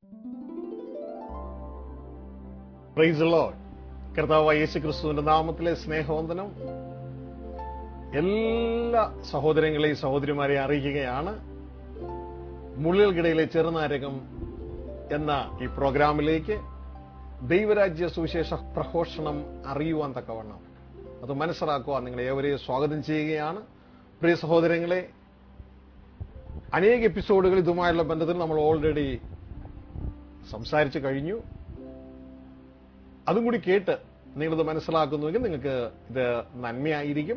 Price load കർത്താവ് യേശു ക്രിസ്തുവിന്റെ നാമത്തിലെ സ്നേഹവന്ദനം എല്ലാ സഹോദരങ്ങളെയും സഹോദരിമാരെയും അറിയിക്കുകയാണ് മുള്ളിൽക്കിടയിലെ ചെറുനാരകം എന്ന ഈ പ്രോഗ്രാമിലേക്ക് ദൈവരാജ്യ സുവിശേഷ പ്രഘോഷണം അറിയുവാൻ തക്കവണ്ണം അത് മനസ്സിലാക്കുവാൻ നിങ്ങളെ ഏവരെയും സ്വാഗതം ചെയ്യുകയാണ് പ്രിയ സഹോദരങ്ങളെ അനേക എപ്പിസോഡുകൾ ഇതുമായുള്ള ബന്ധത്തിൽ നമ്മൾ ഓൾറെഡി സംസാരിച്ചു കഴിഞ്ഞു അതും കൂടി കേട്ട് നിങ്ങളിത് മനസ്സിലാക്കുന്നുവെങ്കിൽ നിങ്ങൾക്ക് ഇത് നന്മയായിരിക്കും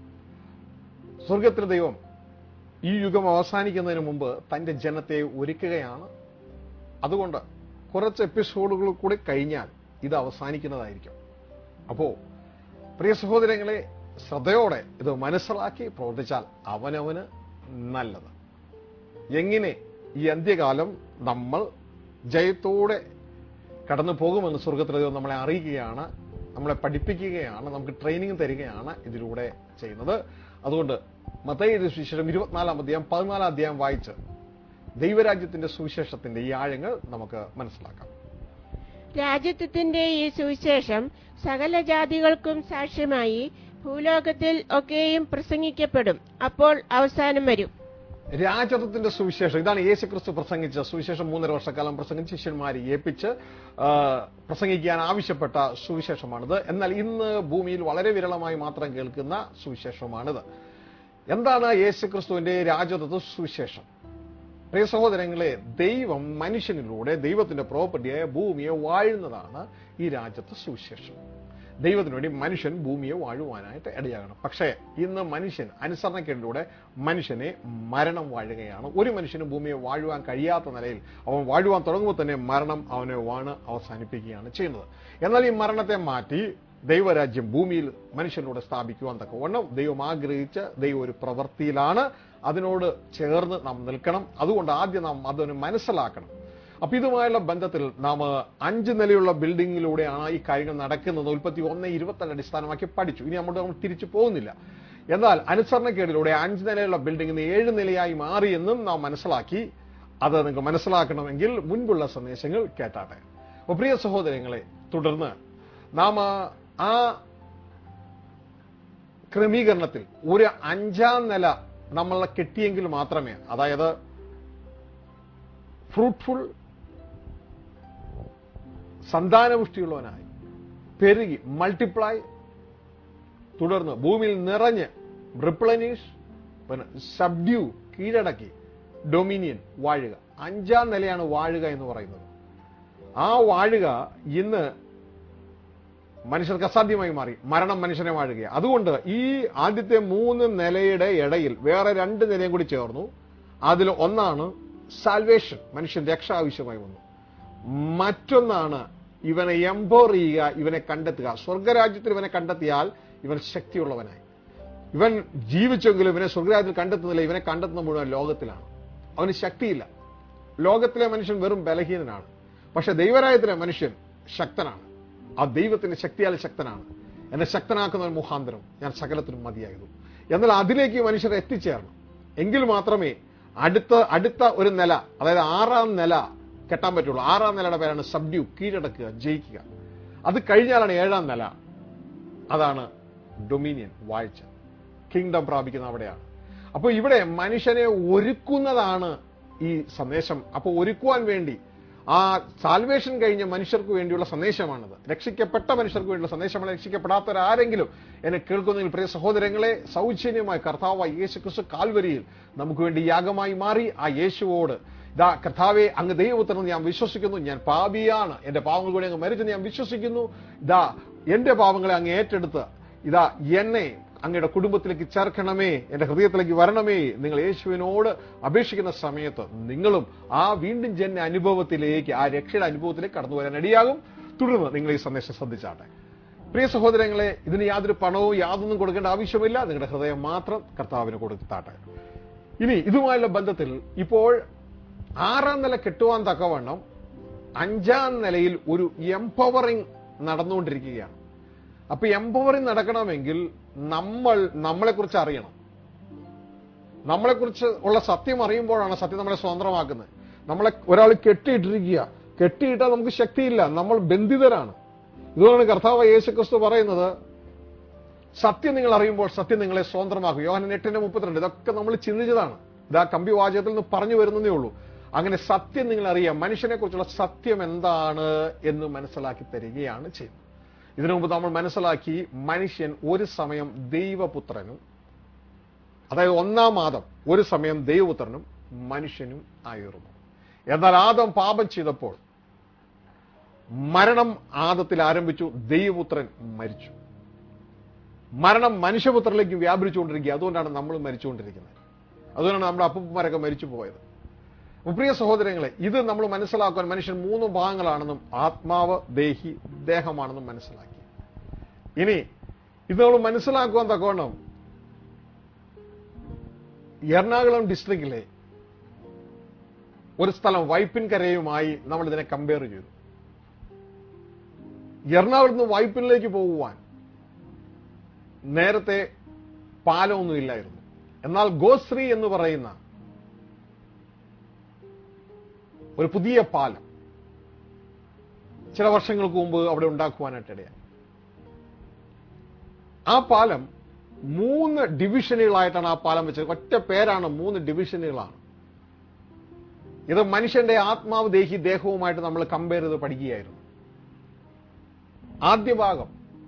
സ്വർഗത്തിലെ ദൈവം ഈ യുഗം അവസാനിക്കുന്നതിന് മുമ്പ് തന്റെ ജനത്തെ ഒരുക്കുകയാണ് അതുകൊണ്ട് കുറച്ച് എപ്പിസോഡുകൾ കൂടി കഴിഞ്ഞാൽ ഇത് അവസാനിക്കുന്നതായിരിക്കും അപ്പോ പ്രിയ സഹോദരങ്ങളെ ശ്രദ്ധയോടെ ഇത് മനസ്സിലാക്കി പ്രവർത്തിച്ചാൽ അവനവന് നല്ലത് എങ്ങനെ ഈ അന്ത്യകാലം നമ്മൾ ജയത്തോടെ കടന്നു പോകുമെന്ന് സ്വർഗത്തിലെ ദൈവം നമ്മളെ അറിയിക്കുകയാണ് നമ്മളെ പഠിപ്പിക്കുകയാണ് നമുക്ക് ട്രെയിനിങ് തരികയാണ് ഇതിലൂടെ ചെയ്യുന്നത് അതുകൊണ്ട് മത്തയ സുവിശേഷം ഇരുപത്തിനാലാം അധ്യായം പതിനാലാം അധ്യായം വായിച്ച് ദൈവരാജ്യത്തിന്റെ സുവിശേഷത്തിന്റെ ഈ ആഴങ്ങൾ നമുക്ക് മനസ്സിലാക്കാം രാജ്യത്വത്തിന്റെ ഈ സുവിശേഷം സകല ജാതികൾക്കും സാക്ഷ്യമായി ഭൂലോകത്തിൽ ഒക്കെയും പ്രസംഗിക്കപ്പെടും അപ്പോൾ അവസാനം വരും രാജത്വത്തിന്റെ സുവിശേഷം ഇതാണ് യേശു ക്രിസ്തു പ്രസംഗിച്ച സുവിശേഷം മൂന്നര വർഷക്കാലം പ്രസംഗിച്ച് ശിഷ്യന്മാരെ ഏൽപ്പിച്ച് ആ, പ്രസംഗിക്കാൻ ആവശ്യപ്പെട്ട സുവിശേഷമാണിത് എന്നാൽ ഇന്ന് ഭൂമിയിൽ വളരെ വിരളമായി മാത്രം കേൾക്കുന്ന സുവിശേഷമാണിത് എന്താണ് യേശു ക്രിസ്തുവിന്റെ രാജത്വ സുവിശേഷം പ്രിയ സഹോദരങ്ങളെ ദൈവം മനുഷ്യനിലൂടെ ദൈവത്തിന്റെ പ്രോപ്പർട്ടിയായ ഭൂമിയെ വാഴുന്നതാണ് ഈ രാജ്യത്തെ സുവിശേഷം ദൈവത്തിന് വേണ്ടി മനുഷ്യൻ ഭൂമിയെ വാഴുവാനായിട്ട് ഇടയാകണം പക്ഷേ ഇന്ന് മനുഷ്യൻ അനുസരണക്കേടിലൂടെ മനുഷ്യനെ മരണം വാഴുകയാണ് ഒരു മനുഷ്യനും ഭൂമിയെ വാഴുവാൻ കഴിയാത്ത നിലയിൽ അവൻ വാഴുവാൻ തുടങ്ങുമ്പോൾ തന്നെ മരണം അവനെ വാണ് അവസാനിപ്പിക്കുകയാണ് ചെയ്യുന്നത് എന്നാൽ ഈ മരണത്തെ മാറ്റി ദൈവരാജ്യം ഭൂമിയിൽ മനുഷ്യനിലൂടെ സ്ഥാപിക്കുവാൻ തക്കവണ്ണം ദൈവം ആഗ്രഹിച്ച ദൈവം ഒരു പ്രവൃത്തിയിലാണ് അതിനോട് ചേർന്ന് നാം നിൽക്കണം അതുകൊണ്ട് ആദ്യം നാം അതൊന്ന് മനസ്സിലാക്കണം അപ്പൊ ഇതുമായുള്ള ബന്ധത്തിൽ നാം അഞ്ച് നിലയുള്ള ബിൽഡിങ്ങിലൂടെയാണ് ഈ കാര്യങ്ങൾ നടക്കുന്നത് ഉൽപ്പത്തി ഒന്ന് ഇരുപത്തിരണ്ട് അടിസ്ഥാനമാക്കി പഠിച്ചു ഇനി നമ്മൾ നമ്മൾ തിരിച്ചു പോകുന്നില്ല എന്നാൽ അനുസരണക്കേടിലൂടെ അഞ്ച് നിലയുള്ള ബിൽഡിംഗിൽ നിന്ന് ഏഴ് നിലയായി മാറിയെന്നും നാം മനസ്സിലാക്കി അത് നിങ്ങൾക്ക് മനസ്സിലാക്കണമെങ്കിൽ മുൻപുള്ള സന്ദേശങ്ങൾ കേട്ടാട്ടെ അപ്പൊ പ്രിയ സഹോദരങ്ങളെ തുടർന്ന് നാം ആ ക്രമീകരണത്തിൽ ഒരു അഞ്ചാം നില നമ്മൾ കെട്ടിയെങ്കിൽ മാത്രമേ അതായത് ഫ്രൂട്ട്ഫുൾ സന്താനപുഷ്ടിയുള്ളവനായി പെരുകി മൾട്ടിപ്ലൈ തുടർന്ന് ഭൂമിയിൽ നിറഞ്ഞ് റിപ്ലനീഷ് പിന്നെ സബ്ഡ്യൂ കീഴടക്കി ഡൊമിനിയൻ വാഴുക അഞ്ചാം നിലയാണ് വാഴുക എന്ന് പറയുന്നത് ആ വാഴുക ഇന്ന് മനുഷ്യർക്ക് അസാധ്യമായി മാറി മരണം മനുഷ്യനെ വാഴുക അതുകൊണ്ട് ഈ ആദ്യത്തെ മൂന്ന് നിലയുടെ ഇടയിൽ വേറെ രണ്ട് നിലയും കൂടി ചേർന്നു അതിൽ ഒന്നാണ് സാൽവേഷൻ മനുഷ്യൻ രക്ഷ ആവശ്യമായി വന്നു മറ്റൊന്നാണ് ഇവനെ എംപവർ ചെയ്യുക ഇവനെ കണ്ടെത്തുക സ്വർഗരാജ്യത്തിൽ ഇവനെ കണ്ടെത്തിയാൽ ഇവൻ ശക്തിയുള്ളവനായി ഇവൻ ജീവിച്ചെങ്കിലും ഇവനെ സ്വർഗരാജ്യത്തിൽ കണ്ടെത്തുന്നില്ല ഇവനെ കണ്ടെത്തുന്ന മുഴുവൻ ലോകത്തിലാണ് അവന് ശക്തിയില്ല ലോകത്തിലെ മനുഷ്യൻ വെറും ബലഹീനനാണ് പക്ഷെ ദൈവരാജ്യത്തിലെ മനുഷ്യൻ ശക്തനാണ് ആ ദൈവത്തിന്റെ ശക്തിയാൽ ശക്തനാണ് എന്നെ ശക്തനാക്കുന്ന ഒരു മുഖാന്തരം ഞാൻ സകലത്തിനും മതിയായതു എന്നാൽ അതിലേക്ക് ഈ മനുഷ്യർ എത്തിച്ചേരണം എങ്കിൽ മാത്രമേ അടുത്ത അടുത്ത ഒരു നില അതായത് ആറാം നില കെട്ടാൻ പറ്റുള്ളൂ ആറാം നിലയുടെ പേരാണ് സബ്ഡ്യൂ കീഴടക്കുക ജയിക്കുക അത് കഴിഞ്ഞാലാണ് ഏഴാം നില അതാണ് ഡൊമീനിയൻ വാഴ്ച കിങ്ഡം പ്രാപിക്കുന്ന അവിടെയാണ് അപ്പോൾ ഇവിടെ മനുഷ്യനെ ഒരുക്കുന്നതാണ് ഈ സന്ദേശം അപ്പോൾ ഒരുക്കുവാൻ വേണ്ടി ആ സാൽവേഷൻ കഴിഞ്ഞ മനുഷ്യർക്ക് വേണ്ടിയുള്ള സന്ദേശമാണത് രക്ഷിക്കപ്പെട്ട മനുഷ്യർക്ക് വേണ്ടിയുള്ള സന്ദേശമാണ് രക്ഷിക്കപ്പെടാത്തവരാരെങ്കിലും എന്നെ കേൾക്കുന്നതിൽ പ്രിയ സഹോദരങ്ങളെ സൗജന്യമായി കർത്താവായ യേശു ക്രിസ്തു കാൽവരിയിൽ നമുക്ക് വേണ്ടി യാഗമായി മാറി ആ യേശുവോട് ഇതാ കർത്താവെ അങ്ങ് ദൈവപുത്രൻ ഞാൻ വിശ്വസിക്കുന്നു ഞാൻ പാപിയാണ് എന്റെ പാവങ്ങൾ കൂടി അങ്ങ് മരിച്ചെന്ന് ഞാൻ വിശ്വസിക്കുന്നു ഇതാ എന്റെ പാവങ്ങളെ അങ്ങ് ഏറ്റെടുത്ത് ഇതാ എന്നെ അങ്ങയുടെ കുടുംബത്തിലേക്ക് ചേർക്കണമേ എന്റെ ഹൃദയത്തിലേക്ക് വരണമേ നിങ്ങൾ യേശുവിനോട് അപേക്ഷിക്കുന്ന സമയത്ത് നിങ്ങളും ആ വീണ്ടും ജന്മ അനുഭവത്തിലേക്ക് ആ രക്ഷയുടെ അനുഭവത്തിലേക്ക് കടന്നു വരാൻ ഇടയാകും തുടർന്ന് നിങ്ങൾ ഈ സന്ദേശം ശ്രദ്ധിച്ചാട്ടെ പ്രിയ സഹോദരങ്ങളെ ഇതിന് യാതൊരു പണവും യാതൊന്നും കൊടുക്കേണ്ട ആവശ്യമില്ല നിങ്ങളുടെ ഹൃദയം മാത്രം കർത്താവിന് കൊടുത്താട്ടെ ഇനി ഇതുമായുള്ള ബന്ധത്തിൽ ഇപ്പോൾ ആറാം നില കെട്ടുവാൻ തക്കവണ്ണം അഞ്ചാം നിലയിൽ ഒരു എംപവറിംഗ് നടന്നുകൊണ്ടിരിക്കുകയാണ് അപ്പൊ എംപവറിംഗ് നടക്കണമെങ്കിൽ നമ്മൾ നമ്മളെക്കുറിച്ച് അറിയണം നമ്മളെക്കുറിച്ച് ഉള്ള സത്യം അറിയുമ്പോഴാണ് സത്യം നമ്മളെ സ്വതന്ത്രമാക്കുന്നത് നമ്മളെ ഒരാൾ കെട്ടിയിട്ടിരിക്കുക കെട്ടിയിട്ടാൽ നമുക്ക് ശക്തിയില്ല നമ്മൾ ബന്ധിതരാണ് ഇതുകൊണ്ടാണ് കർത്താവ് യേശുക്രിസ്തു പറയുന്നത് സത്യം നിങ്ങൾ അറിയുമ്പോൾ സത്യം നിങ്ങളെ സ്വതന്ത്രമാക്കും യോഹനൻ എട്ടിന്റെ മുപ്പത്തിരണ്ട് ഇതൊക്കെ നമ്മൾ ചിന്തിച്ചതാണ് ഇതാ കമ്പി വാചകത്തിൽ നിന്ന് പറഞ്ഞു വരുന്നതേ ഉള്ളൂ അങ്ങനെ സത്യം നിങ്ങൾ അറിയാം മനുഷ്യനെ കുറിച്ചുള്ള സത്യം എന്താണ് എന്ന് മനസ്സിലാക്കി തരികയാണ് ചെയ്യുന്നത് ഇതിനു മുമ്പ് നമ്മൾ മനസ്സിലാക്കി മനുഷ്യൻ ഒരു സമയം ദൈവപുത്രനും അതായത് ഒന്നാം ആദം ഒരു സമയം ദൈവപുത്രനും മനുഷ്യനും ആയിരുന്നു എന്നാൽ ആദം പാപം ചെയ്തപ്പോൾ മരണം ആദത്തിൽ ആരംഭിച്ചു ദൈവപുത്രൻ മരിച്ചു മരണം മനുഷ്യപുത്രനിലേക്ക് വ്യാപരിച്ചുകൊണ്ടിരിക്കുക അതുകൊണ്ടാണ് നമ്മൾ മരിച്ചുകൊണ്ടിരിക്കുന്നത് അതുകൊണ്ടാണ് നമ്മുടെ അപ്പന്മാരൊക്കെ മരിച്ചു പോയത് അപ്പോൾ പ്രിയ സഹോദരങ്ങളെ ഇത് നമ്മൾ മനസ്സിലാക്കാൻ മനുഷ്യൻ മൂന്ന് ഭാഗങ്ങളാണെന്നും ആത്മാവ് ദേഹി ദേഹമാണെന്നും മനസ്സിലാക്കി ഇനി ഇത് നമ്മൾ മനസ്സിലാക്കുവാൻ തക്കവണ്ണം എറണാകുളം ഡിസ്ട്രിക്റ്റിലെ ഒരു സ്ഥലം വൈപ്പിൻകരയുമായി നമ്മൾ ഇതിനെ കമ്പയർ ചെയ്തു എറണാകുളത്ത് നിന്ന് വൈപ്പിനിലേക്ക് പോകുവാൻ നേരത്തെ പാലമൊന്നും ഇല്ലായിരുന്നു എന്നാൽ ഗോശ്രീ എന്ന് പറയുന്ന ഒരു പുതിയ പാലം ചില വർഷങ്ങൾക്ക് മുമ്പ് അവിടെ ഉണ്ടാക്കുവാനായിട്ട് ഇടയായി ആ പാലം മൂന്ന് ഡിവിഷനുകളായിട്ടാണ് ആ പാലം വെച്ചത് ഒറ്റ പേരാണ് മൂന്ന് ഡിവിഷനുകളാണ് ഇത് മനുഷ്യന്റെ ആത്മാവ് ദേഹി ദേഹവുമായിട്ട് നമ്മൾ കമ്പയർ ചെയ്ത് പഠിക്കുകയായിരുന്നു ആദ്യ ഭാഗം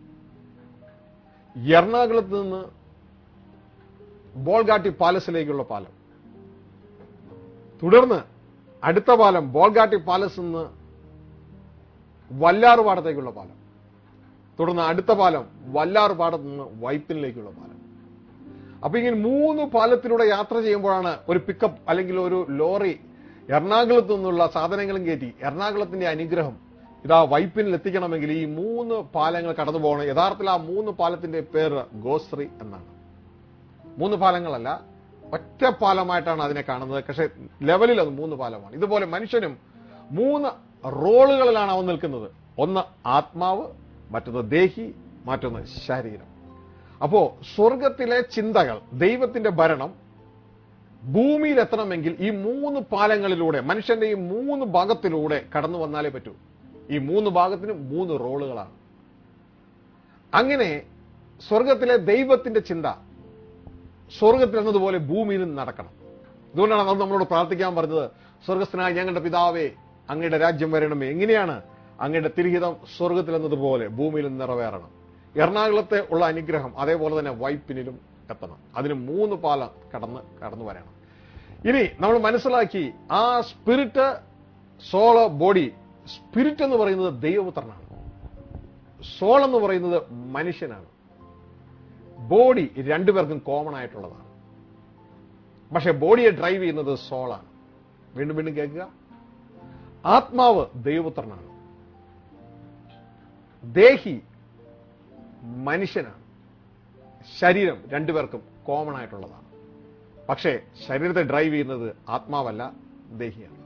എറണാകുളത്ത് നിന്ന് ബോൾഗാട്ടി പാലസിലേക്കുള്ള പാലം തുടർന്ന് അടുത്ത പാലം ബോൾഗാട്ടി പാലസ് നിന്ന് വല്ലാറുപാടത്തേക്കുള്ള പാലം തുടർന്ന് അടുത്ത പാലം വല്ലാറുപാടത്ത് നിന്ന് വൈപ്പിനിലേക്കുള്ള പാലം അപ്പൊ ഇങ്ങനെ മൂന്ന് പാലത്തിലൂടെ യാത്ര ചെയ്യുമ്പോഴാണ് ഒരു പിക്കപ്പ് അല്ലെങ്കിൽ ഒരു ലോറി എറണാകുളത്ത് നിന്നുള്ള സാധനങ്ങളും കയറ്റി എറണാകുളത്തിന്റെ അനുഗ്രഹം ഇതാ വൈപ്പിനിൽ എത്തിക്കണമെങ്കിൽ ഈ മൂന്ന് പാലങ്ങൾ കടന്നു പോകണം യഥാർത്ഥത്തിൽ ആ മൂന്ന് പാലത്തിന്റെ പേര് ഗോശ്രീ എന്നാണ് മൂന്ന് പാലങ്ങളല്ല ഒറ്റ പാലമായിട്ടാണ് അതിനെ കാണുന്നത് പക്ഷെ ലെവലിൽ അത് മൂന്ന് പാലമാണ് ഇതുപോലെ മനുഷ്യനും മൂന്ന് റോളുകളിലാണ് അവൻ നിൽക്കുന്നത് ഒന്ന് ആത്മാവ് മറ്റൊന്ന് ദേഹി മറ്റൊന്ന് ശരീരം അപ്പോ സ്വർഗത്തിലെ ചിന്തകൾ ദൈവത്തിന്റെ ഭരണം ഭൂമിയിൽ എത്തണമെങ്കിൽ ഈ മൂന്ന് പാലങ്ങളിലൂടെ മനുഷ്യന്റെ ഈ മൂന്ന് ഭാഗത്തിലൂടെ കടന്നു വന്നാലേ പറ്റൂ ഈ മൂന്ന് ഭാഗത്തിനും മൂന്ന് റോളുകളാണ് അങ്ങനെ സ്വർഗത്തിലെ ദൈവത്തിന്റെ ചിന്ത സ്വർഗത്തിൽ എന്നതുപോലെ ഭൂമിയിലും നടക്കണം അതുകൊണ്ടാണ് അത് നമ്മളോട് പ്രാർത്ഥിക്കാൻ പറഞ്ഞത് സ്വർഗസ്ഥനായ ഞങ്ങളുടെ പിതാവേ അങ്ങയുടെ രാജ്യം വരണമേ എങ്ങനെയാണ് അങ്ങയുടെ തിരിഹിതം സ്വർഗത്തിൽ എന്നതുപോലെ ഭൂമിയിലും നിറവേറണം എറണാകുളത്തെ ഉള്ള അനുഗ്രഹം അതേപോലെ തന്നെ വൈപ്പിനിലും എത്തണം അതിന് മൂന്ന് പാലം കടന്ന് കടന്നു വരണം ഇനി നമ്മൾ മനസ്സിലാക്കി ആ സ്പിരിറ്റ് സോള ബോഡി സ്പിരിറ്റ് എന്ന് പറയുന്നത് ദൈവപുത്രനാണ് സോൾ എന്ന് പറയുന്നത് മനുഷ്യനാണ് ബോഡി രണ്ടുപേർക്കും കോമൺ ആയിട്ടുള്ളതാണ് പക്ഷെ ബോഡിയെ ഡ്രൈവ് ചെയ്യുന്നത് സോളാണ് വീണ്ടും വീണ്ടും കേൾക്കുക ആത്മാവ് ദൈവപുത്രനാണ് ദേഹി മനുഷ്യനാണ് ശരീരം രണ്ടുപേർക്കും കോമൺ ആയിട്ടുള്ളതാണ് പക്ഷേ ശരീരത്തെ ഡ്രൈവ് ചെയ്യുന്നത് ആത്മാവല്ല ദേഹിയാണ്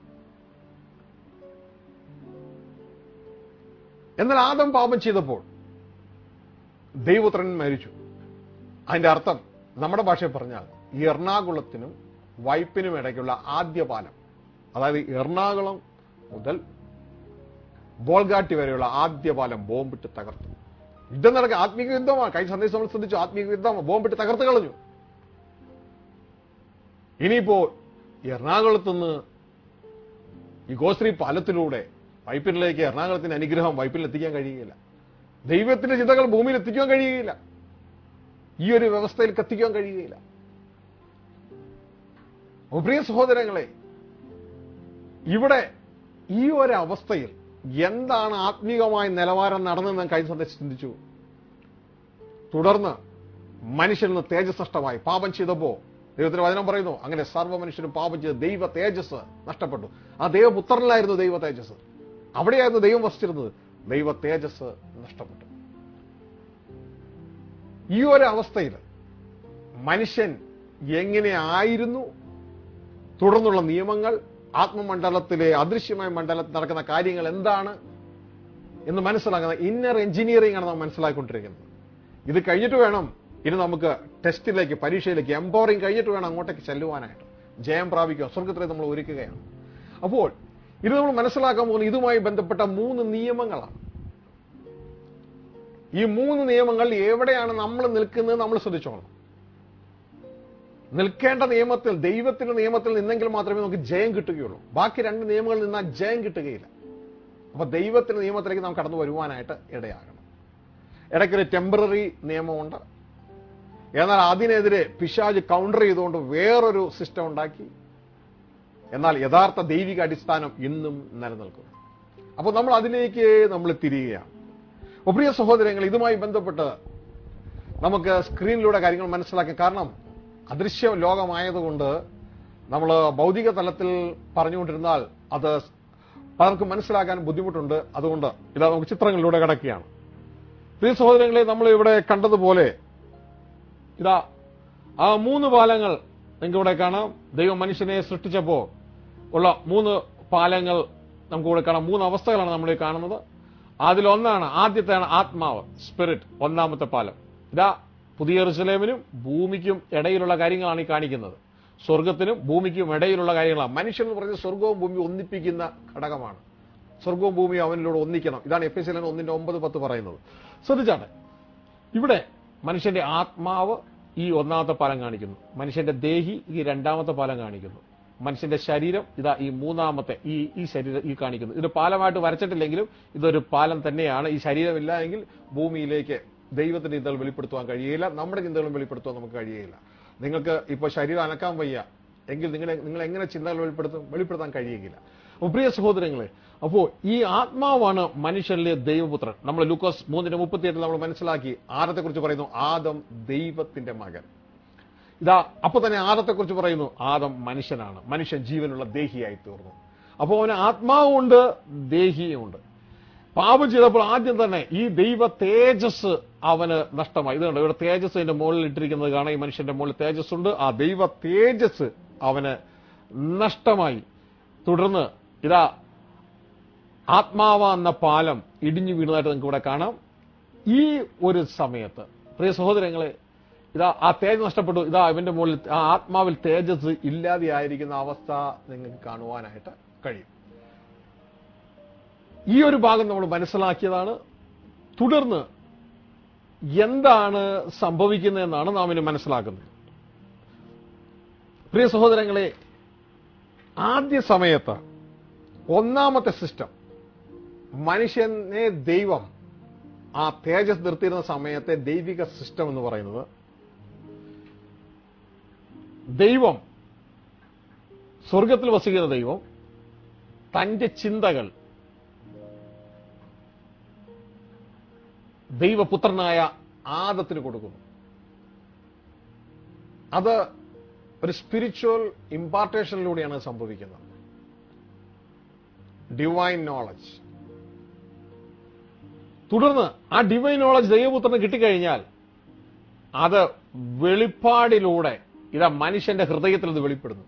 എന്നാൽ ആദം പാപം ചെയ്തപ്പോൾ ദൈവപുത്രൻ മരിച്ചു അതിന്റെ അർത്ഥം നമ്മുടെ ഭാഷയിൽ പറഞ്ഞാൽ ഈ എറണാകുളത്തിനും വൈപ്പിനും ഇടയ്ക്കുള്ള ആദ്യ പാലം അതായത് എറണാകുളം മുതൽ ബോൾഗാട്ടി വരെയുള്ള ആദ്യ പാലം ബോംബിട്ട് തകർത്തു യുദ്ധം നടക്കുക ആത്മീക യുദ്ധമാണ് കഴിഞ്ഞ സന്ദേശം നമ്മൾ ശ്രദ്ധിച്ചു ആത്മീക യുദ്ധമാണ് ബോംബിട്ട് തകർത്ത് കളഞ്ഞു ഇനിയിപ്പോ എറണാകുളത്തുനിന്ന് ഈ ഗോശ്രീ പാലത്തിലൂടെ വൈപ്പിനിലേക്ക് എറണാകുളത്തിന്റെ അനുഗ്രഹം വൈപ്പിനിൽ എത്തിക്കാൻ കഴിയുകയില്ല ദൈവത്തിന്റെ ചിന്തകൾ ഭൂമിയിൽ എത്തിക്കാൻ കഴിയുകയില്ല ഈ ഒരു വ്യവസ്ഥയിൽ കത്തിക്കാൻ കഴിയുകയില്ല ഓ പ്രിയ സഹോദരങ്ങളെ ഇവിടെ ഈ ഒരു അവസ്ഥയിൽ എന്താണ് ആത്മീകമായ നിലവാരം നടന്നെന്ന് ഞാൻ കഴിഞ്ഞ സന്ദേശം ചിന്തിച്ചു തുടർന്ന് മനുഷ്യൻ നിന്ന് തേജസ് നഷ്ടമായി പാപം ചെയ്തപ്പോ ദൈവത്തിന്റെ വചനം പറയുന്നു അങ്ങനെ സർവ്വ മനുഷ്യനും പാപം ചെയ്ത് ദൈവ തേജസ് നഷ്ടപ്പെട്ടു ആ ദൈവപുത്രനിലായിരുന്നു ദൈവ തേജസ് അവിടെയായിരുന്നു ദൈവം വസിച്ചിരുന്നത് ദൈവ തേജസ് നഷ്ടപ്പെട്ടു ഈ ഒരു അവസ്ഥയിൽ മനുഷ്യൻ എങ്ങനെ ആയിരുന്നു തുടർന്നുള്ള നിയമങ്ങൾ ആത്മമണ്ഡലത്തിലെ അദൃശ്യമായ മണ്ഡലത്തിൽ നടക്കുന്ന കാര്യങ്ങൾ എന്താണ് എന്ന് മനസ്സിലാക്കുന്ന ഇന്നർ എഞ്ചിനീയറിംഗ് ആണ് നാം മനസ്സിലാക്കിക്കൊണ്ടിരിക്കുന്നത് ഇത് കഴിഞ്ഞിട്ട് വേണം ഇനി നമുക്ക് ടെസ്റ്റിലേക്ക് പരീക്ഷയിലേക്ക് എംപവറിംഗ് കഴിഞ്ഞിട്ട് വേണം അങ്ങോട്ടേക്ക് ചെല്ലുവാനായിട്ട് ജയം പ്രാപിക്കുക സ്വർഗത്തിലേക്ക് നമ്മൾ ഒരുക്കുകയാണ് അപ്പോൾ ഇത് നമ്മൾ മനസ്സിലാക്കാൻ പോകുന്ന ഇതുമായി ബന്ധപ്പെട്ട മൂന്ന് നിയമങ്ങളാണ് ഈ മൂന്ന് നിയമങ്ങൾ എവിടെയാണ് നമ്മൾ നിൽക്കുന്നത് നമ്മൾ ശ്രദ്ധിച്ചോളണം നിൽക്കേണ്ട നിയമത്തിൽ ദൈവത്തിന്റെ നിയമത്തിൽ നിന്നെങ്കിൽ മാത്രമേ നമുക്ക് ജയം കിട്ടുകയുള്ളൂ ബാക്കി രണ്ട് നിയമങ്ങളിൽ നിന്നാൽ ജയം കിട്ടുകയില്ല അപ്പൊ ദൈവത്തിന്റെ നിയമത്തിലേക്ക് നാം കടന്നു വരുവാനായിട്ട് ഇടയാകണം ഇടയ്ക്കൊരു ടെമ്പററി നിയമമുണ്ട് എന്നാൽ അതിനെതിരെ പിശാജ് കൗണ്ടർ ചെയ്തുകൊണ്ട് വേറൊരു സിസ്റ്റം ഉണ്ടാക്കി എന്നാൽ യഥാർത്ഥ ദൈവിക അടിസ്ഥാനം ഇന്നും നിലനിൽക്കുന്നു അപ്പോൾ നമ്മൾ അതിലേക്ക് നമ്മൾ തിരിയുകയാണ് അപ്പോൾ പ്രിയ സഹോദരങ്ങൾ ഇതുമായി ബന്ധപ്പെട്ട് നമുക്ക് സ്ക്രീനിലൂടെ കാര്യങ്ങൾ മനസ്സിലാക്കാം കാരണം അദൃശ്യ ലോകമായതുകൊണ്ട് നമ്മൾ ഭൗതിക തലത്തിൽ പറഞ്ഞുകൊണ്ടിരുന്നാൽ അത് പലർക്കും മനസ്സിലാക്കാൻ ബുദ്ധിമുട്ടുണ്ട് അതുകൊണ്ട് ഇതാ നമുക്ക് ചിത്രങ്ങളിലൂടെ കിടക്കുകയാണ് പ്രിയ സഹോദരങ്ങളെ നമ്മൾ ഇവിടെ കണ്ടതുപോലെ ഇതാ ആ മൂന്ന് പാലങ്ങൾ നിങ്ങൾക്ക് ഇവിടെ കാണാം ദൈവം മനുഷ്യനെ സൃഷ്ടിച്ചപ്പോൾ ഉള്ള മൂന്ന് പാലങ്ങൾ നമുക്ക് ഇവിടെ കാണാം മൂന്ന് അവസ്ഥകളാണ് നമ്മൾ ഈ കാണുന്നത് അതിലൊന്നാണ് ആദ്യത്തെയാണ് ആത്മാവ് സ്പിരിറ്റ് ഒന്നാമത്തെ പാലം ഇതാ പുതിയ റുസലേമിനും ഭൂമിക്കും ഇടയിലുള്ള കാര്യങ്ങളാണ് ഈ കാണിക്കുന്നത് സ്വർഗത്തിനും ഭൂമിക്കും ഇടയിലുള്ള കാര്യങ്ങളാണ് മനുഷ്യൻ എന്ന് പറയുന്നത് സ്വർഗവും ഭൂമിയും ഒന്നിപ്പിക്കുന്ന ഘടകമാണ് സ്വർഗവും ഭൂമിയും അവനിലൂടെ ഒന്നിക്കണം ഇതാണ് എഫ് എസ് ഒന്നിന്റെ ഒമ്പത് പത്ത് പറയുന്നത് ശ്രദ്ധിച്ചാട്ടെ ഇവിടെ മനുഷ്യന്റെ ആത്മാവ് ഈ ഒന്നാമത്തെ പാലം കാണിക്കുന്നു മനുഷ്യന്റെ ദേഹി ഈ രണ്ടാമത്തെ പാലം കാണിക്കുന്നു മനുഷ്യന്റെ ശരീരം ഇതാ ഈ മൂന്നാമത്തെ ഈ ഈ ശരീരം ഈ കാണിക്കുന്നു ഇത് പാലമായിട്ട് വരച്ചിട്ടില്ലെങ്കിലും ഇതൊരു പാലം തന്നെയാണ് ഈ ശരീരമില്ല എങ്കിൽ ഭൂമിയിലേക്ക് ദൈവത്തിന്റെ ചിന്തകൾ വെളിപ്പെടുത്തുവാൻ കഴിയില്ല നമ്മുടെ ചിന്തകളും വെളിപ്പെടുത്തുവാൻ നമുക്ക് കഴിയില്ല നിങ്ങൾക്ക് ഇപ്പോൾ ശരീരം അനക്കാൻ വയ്യ എങ്കിൽ നിങ്ങളെ നിങ്ങൾ എങ്ങനെ ചിന്തകൾ വെളിപ്പെടുത്തും വെളിപ്പെടുത്താൻ കഴിയുകയില്ല അപ്പോൾ പ്രിയ സഹോദരങ്ങളെ അപ്പോൾ ഈ ആത്മാവാണ് മനുഷ്യരിലെ ദൈവപുത്രൻ നമ്മൾ ലൂക്കോസ് മൂന്നിന്റെ മുപ്പത്തിയെട്ടിൽ നമ്മൾ മനസ്സിലാക്കി ആദത്തെ കുറിച്ച് പറയുന്നു ആദം ദൈവത്തിന്റെ മകൻ ഇതാ അപ്പൊ തന്നെ ആദത്തെ കുറിച്ച് പറയുന്നു ആദം മനുഷ്യനാണ് മനുഷ്യൻ ജീവനുള്ള ദേഹിയായി തീർന്നു അപ്പോൾ അവന് ആത്മാവുമുണ്ട് ദേഹിയുമുണ്ട് പാപം ചെയ്തപ്പോൾ ആദ്യം തന്നെ ഈ ദൈവ തേജസ് അവന് നഷ്ടമായി ഇത് കണ്ടോ ഇവിടെ തേജസ് അതിന്റെ മുകളിൽ ഇട്ടിരിക്കുന്നത് കാണാം ഈ മനുഷ്യന്റെ മുകളിൽ തേജസ് ഉണ്ട് ആ ദൈവ തേജസ് അവന് നഷ്ടമായി തുടർന്ന് ഇതാ ആത്മാവ എന്ന പാലം ഇടിഞ്ഞു വീണതായിട്ട് നിങ്ങൾക്ക് ഇവിടെ കാണാം ഈ ഒരു സമയത്ത് പ്രിയ സഹോദരങ്ങളെ ഇതാ ആ തേജ് നഷ്ടപ്പെട്ടു ഇതാ ഇവന്റെ മുകളിൽ ആ ആത്മാവിൽ തേജസ് ഇല്ലാതെയായിരിക്കുന്ന അവസ്ഥ നിങ്ങൾക്ക് കാണുവാനായിട്ട് കഴിയും ഈ ഒരു ഭാഗം നമ്മൾ മനസ്സിലാക്കിയതാണ് തുടർന്ന് എന്താണ് സംഭവിക്കുന്നതെന്നാണ് നാം ഇനി മനസ്സിലാക്കുന്നത് പ്രിയ സഹോദരങ്ങളെ ആദ്യ സമയത്ത് ഒന്നാമത്തെ സിസ്റ്റം മനുഷ്യനെ ദൈവം ആ തേജസ് നിർത്തിയിരുന്ന സമയത്തെ ദൈവിക സിസ്റ്റം എന്ന് പറയുന്നത് ദൈവം സ്വർഗത്തിൽ വസിക്കുന്ന ദൈവം തന്റെ ചിന്തകൾ ദൈവപുത്രനായ ആദത്തിന് കൊടുക്കുന്നു അത് ഒരു സ്പിരിച്വൽ ഇമ്പാർട്ടേഷനിലൂടെയാണ് സംഭവിക്കുന്നത് ഡിവൈൻ നോളജ് തുടർന്ന് ആ ഡിവൈൻ നോളജ് ദൈവപുത്രന് കിട്ടിക്കഴിഞ്ഞാൽ അത് വെളിപ്പാടിലൂടെ ഇതാ മനുഷ്യന്റെ ഹൃദയത്തിൽ ഇത് വെളിപ്പെടുന്നു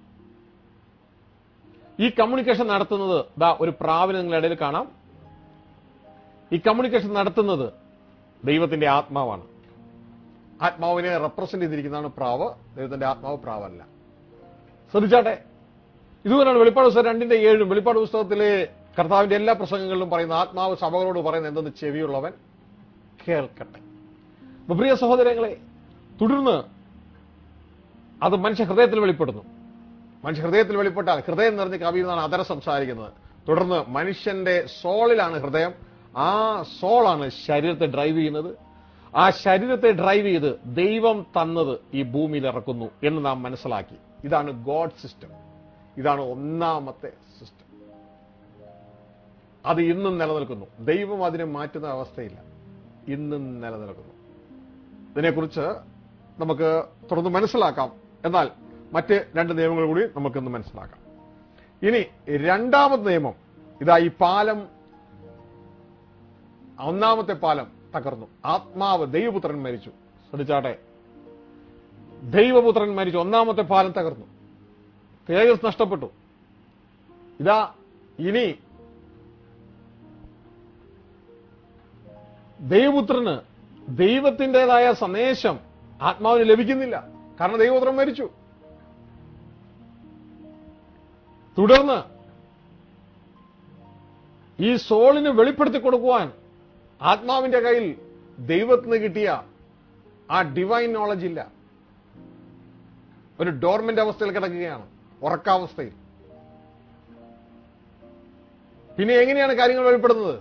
ഈ കമ്മ്യൂണിക്കേഷൻ നടത്തുന്നത് ദാ ഒരു പ്രാവിനെ നിങ്ങളുടെ ഇടയിൽ കാണാം ഈ കമ്മ്യൂണിക്കേഷൻ നടത്തുന്നത് ദൈവത്തിന്റെ ആത്മാവാണ് ആത്മാവിനെ റെപ്രസെന്റ് ചെയ്തിരിക്കുന്നതാണ് പ്രാവ് ദൈവത്തിന്റെ ആത്മാവ് പ്രാവല്ല ശ്രദ്ധിച്ചാട്ടെ ഇതുപോലെയാണ് വെളിപ്പാട് പുസ്തകം രണ്ടിന്റെ ഏഴും വെളിപ്പാട് പുസ്തകത്തിലെ കർത്താവിന്റെ എല്ലാ പ്രസംഗങ്ങളിലും പറയുന്ന ആത്മാവ് സഭകളോട് പറയുന്ന എന്തെന്ന് ചെവിയുള്ളവൻ കേൾക്കട്ടെ അപ്പൊ പ്രിയ സഹോദരങ്ങളെ തുടർന്ന് അത് മനുഷ്യ ഹൃദയത്തിൽ വെളിപ്പെടുന്നു മനുഷ്യ ഹൃദയത്തിൽ വെളിപ്പെട്ടാൽ ഹൃദയം നിറഞ്ഞ് കവിയുന്നതാണ് അതര സംസാരിക്കുന്നത് തുടർന്ന് മനുഷ്യന്റെ സോളിലാണ് ഹൃദയം ആ സോളാണ് ശരീരത്തെ ഡ്രൈവ് ചെയ്യുന്നത് ആ ശരീരത്തെ ഡ്രൈവ് ചെയ്ത് ദൈവം തന്നത് ഈ ഭൂമിയിൽ ഇറക്കുന്നു എന്ന് നാം മനസ്സിലാക്കി ഇതാണ് ഗോഡ് സിസ്റ്റം ഇതാണ് ഒന്നാമത്തെ സിസ്റ്റം അത് ഇന്നും നിലനിൽക്കുന്നു ദൈവം അതിനെ മാറ്റുന്ന അവസ്ഥയില്ല ഇന്നും നിലനിൽക്കുന്നു ഇതിനെക്കുറിച്ച് നമുക്ക് തുടർന്ന് മനസ്സിലാക്കാം എന്നാൽ മറ്റ് രണ്ട് നിയമങ്ങൾ കൂടി നമുക്കിന്ന് മനസ്സിലാക്കാം ഇനി രണ്ടാമത്തെ നിയമം ഇതാ ഈ പാലം ഒന്നാമത്തെ പാലം തകർന്നു ആത്മാവ് ദൈവപുത്രൻ മരിച്ചു ശ്രദ്ധിച്ചാട്ടെ ദൈവപുത്രൻ മരിച്ചു ഒന്നാമത്തെ പാലം തകർന്നു തേജസ് നഷ്ടപ്പെട്ടു ഇതാ ഇനി ദൈവപുത്രന് ദൈവത്തിൻ്റെതായ സന്ദേശം ആത്മാവിന് ലഭിക്കുന്നില്ല കാരണം ദൈവപുത്രൻ മരിച്ചു തുടർന്ന് ഈ സോളിന് വെളിപ്പെടുത്തി കൊടുക്കുവാൻ ആത്മാവിന്റെ കയ്യിൽ ദൈവത്തിന് കിട്ടിയ ആ ഡിവൈൻ നോളജ് ഇല്ല ഒരു ഡോർമെന്റ് അവസ്ഥയിൽ കിടക്കുകയാണ് ഉറക്കാവസ്ഥയിൽ പിന്നെ എങ്ങനെയാണ് കാര്യങ്ങൾ വെളിപ്പെടുന്നത്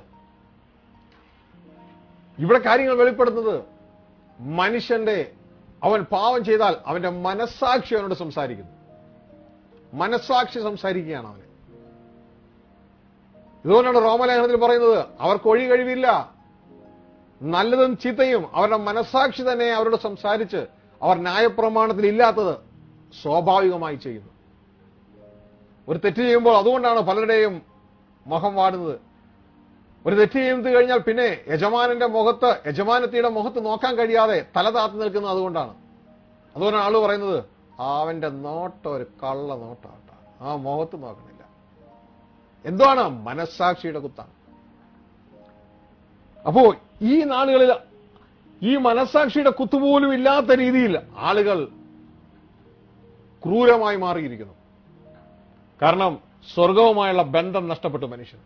ഇവിടെ കാര്യങ്ങൾ വെളിപ്പെടുന്നത് മനുഷ്യന്റെ അവൻ പാവം ചെയ്താൽ അവന്റെ മനസ്സാക്ഷി അവനോട് സംസാരിക്കുന്നു മനസ്സാക്ഷി സംസാരിക്കുകയാണ് അവന് ഇതുകൊണ്ടാണ് റോമലേഖനത്തിൽ പറയുന്നത് അവർക്ക് ഒഴി കഴിവില്ല നല്ലതും ചീത്തയും അവരുടെ മനസ്സാക്ഷി തന്നെ അവരോട് സംസാരിച്ച് അവർ ന്യായപ്രമാണത്തിൽ ഇല്ലാത്തത് സ്വാഭാവികമായി ചെയ്യുന്നു ഒരു തെറ്റ് ചെയ്യുമ്പോൾ അതുകൊണ്ടാണ് പലരുടെയും മുഖം വാടുന്നത് ഒരു തെറ്റ് ചെയ്യുന്നത് കഴിഞ്ഞാൽ പിന്നെ യജമാനന്റെ മുഖത്ത് യജമാനത്തിയുടെ മുഖത്ത് നോക്കാൻ കഴിയാതെ തല താത്തു നിൽക്കുന്നത് അതുകൊണ്ടാണ് അതുകൊണ്ടാണ് ആള് പറയുന്നത് അവന്റെ നോട്ടം ഒരു കള്ള നോട്ടാട്ട ആ മുഖത്ത് നോക്കണില്ല എന്താണ് മനസ്സാക്ഷിയുടെ കുത്താണ് അപ്പോ ഈ നാളുകളിൽ ഈ മനസ്സാക്ഷിയുടെ കുത്തുപോലും ഇല്ലാത്ത രീതിയിൽ ആളുകൾ ക്രൂരമായി മാറിയിരിക്കുന്നു കാരണം സ്വർഗവുമായുള്ള ബന്ധം നഷ്ടപ്പെട്ടു മനുഷ്യൻ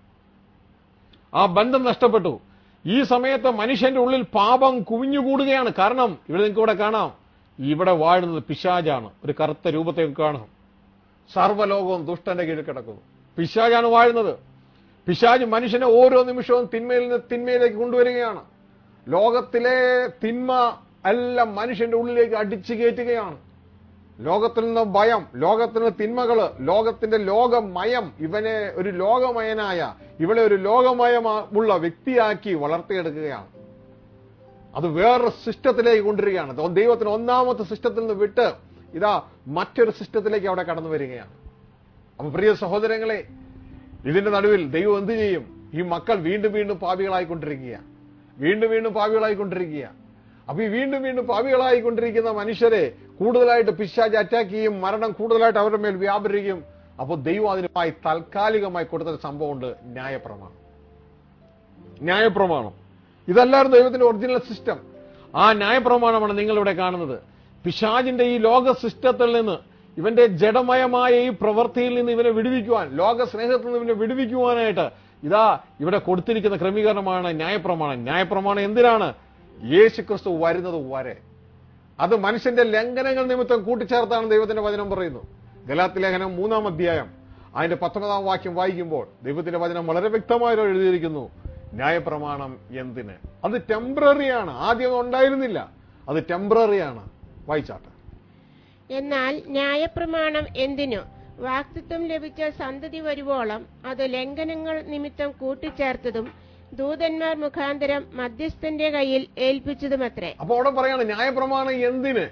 ആ ബന്ധം നഷ്ടപ്പെട്ടു ഈ സമയത്ത് മനുഷ്യന്റെ ഉള്ളിൽ പാപം കുവിഞ്ഞുകൂടുകയാണ് കാരണം ഇവിടെ നിങ്ങൾക്ക് ഇവിടെ കാണാം ഇവിടെ വാഴുന്നത് പിശാജാണ് ഒരു കറുത്ത രൂപത്തെ കാണാം സർവ്വലോകവും ദുഷ്ടന്റെ കീഴിൽ കിടക്കുന്നു പിശാജാണ് വാഴുന്നത് പിശാജ് മനുഷ്യനെ ഓരോ നിമിഷവും തിന്മയിൽ നിന്ന് തിന്മയിലേക്ക് കൊണ്ടുവരികയാണ് ലോകത്തിലെ തിന്മ എല്ലാം മനുഷ്യന്റെ ഉള്ളിലേക്ക് അടിച്ചു കയറ്റുകയാണ് ലോകത്തിൽ നിന്ന് ഭയം ലോകത്തിൽ നിന്ന് തിന്മകള് ലോകത്തിന്റെ ലോകമയം ഇവനെ ഒരു ലോകമയനായ ഇവളെ ഒരു ലോകമയമുള്ള വ്യക്തിയാക്കി വളർത്തിയെടുക്കുകയാണ് അത് വേറൊരു സിസ്റ്റത്തിലേക്ക് കൊണ്ടുവരികയാണ് ദോ- ദൈവത്തിന് ഒന്നാമത്തെ സിസ്റ്റത്തിൽ നിന്ന് വിട്ട് ഇതാ മറ്റൊരു സിസ്റ്റത്തിലേക്ക് അവിടെ കടന്നു വരികയാണ് അപ്പൊ പ്രിയ സഹോദരങ്ങളെ ഇതിന്റെ നടുവിൽ ദൈവം എന്ത് ചെയ്യും ഈ മക്കൾ വീണ്ടും വീണ്ടും പാപികളായിക്കൊണ്ടിരിക്കുക വീണ്ടും വീണ്ടും പാപികളായിക്കൊണ്ടിരിക്കുക അപ്പൊ ഈ വീണ്ടും വീണ്ടും പാപികളായിക്കൊണ്ടിരിക്കുന്ന മനുഷ്യരെ കൂടുതലായിട്ട് പിശാജ് അറ്റാക്ക് ചെയ്യും മരണം കൂടുതലായിട്ട് അവരുടെ മേൽ വ്യാപരിക്കും അപ്പോൾ ദൈവം അതിനുമായി താൽക്കാലികമായി കൊടുത്തൊരു സംഭവമുണ്ട് ന്യായപ്രമാണം ന്യായപ്രമാണം ഇതല്ലായിരുന്നു ദൈവത്തിന്റെ ഒറിജിനൽ സിസ്റ്റം ആ ന്യായപ്രമാണമാണ് നിങ്ങൾ ഇവിടെ കാണുന്നത് പിശാജിന്റെ ഈ ലോക സിസ്റ്റത്തിൽ നിന്ന് ഇവന്റെ ജഡമയമായ ഈ പ്രവൃത്തിയിൽ നിന്ന് ഇവനെ വിടുവിക്കുവാൻ ലോക സ്നേഹത്തിൽ നിന്ന് ഇവനെ വിടുവിക്കുവാനായിട്ട് ഇതാ ഇവിടെ കൊടുത്തിരിക്കുന്ന ക്രമീകരണമാണ് ന്യായപ്രമാണം ന്യായപ്രമാണം എന്തിനാണ് യേശു ക്രിസ്തു വരുന്നത് വരെ അത് മനുഷ്യന്റെ ലംഘനങ്ങൾ നിമിത്തം കൂട്ടിച്ചേർത്താണ് ദൈവത്തിന്റെ വചനം പറയുന്നു ഗലാത്തി ലേഖനം മൂന്നാം അധ്യായം അതിന്റെ പത്തൊമ്പതാം വാക്യം വായിക്കുമ്പോൾ ദൈവത്തിന്റെ വചനം വളരെ വ്യക്തമായി എഴുതിയിരിക്കുന്നു ന്യായപ്രമാണം എന്തിന് അത് ടെമ്പററിയാണ് ആദ്യം അത് ഉണ്ടായിരുന്നില്ല അത് ടെമ്പററിയാണ് വായിച്ചാട്ടെ എന്നാൽ ന്യായപ്രമാണം എന്തിനു വാക്തത്വം ലഭിച്ച സന്തതി വരുവോളം അത് ലംഘനങ്ങൾ നിമിത്തം കൂട്ടിച്ചേർത്തതും ദൂതന്മാർ മുഖാന്തരം മധ്യസ്ഥന്റെ കയ്യിൽ ഏൽപ്പിച്ചതുമത്രേ അപ്പൊ അവിടെ പറയാണ് ന്യായപ്രമാണം എന്തിന്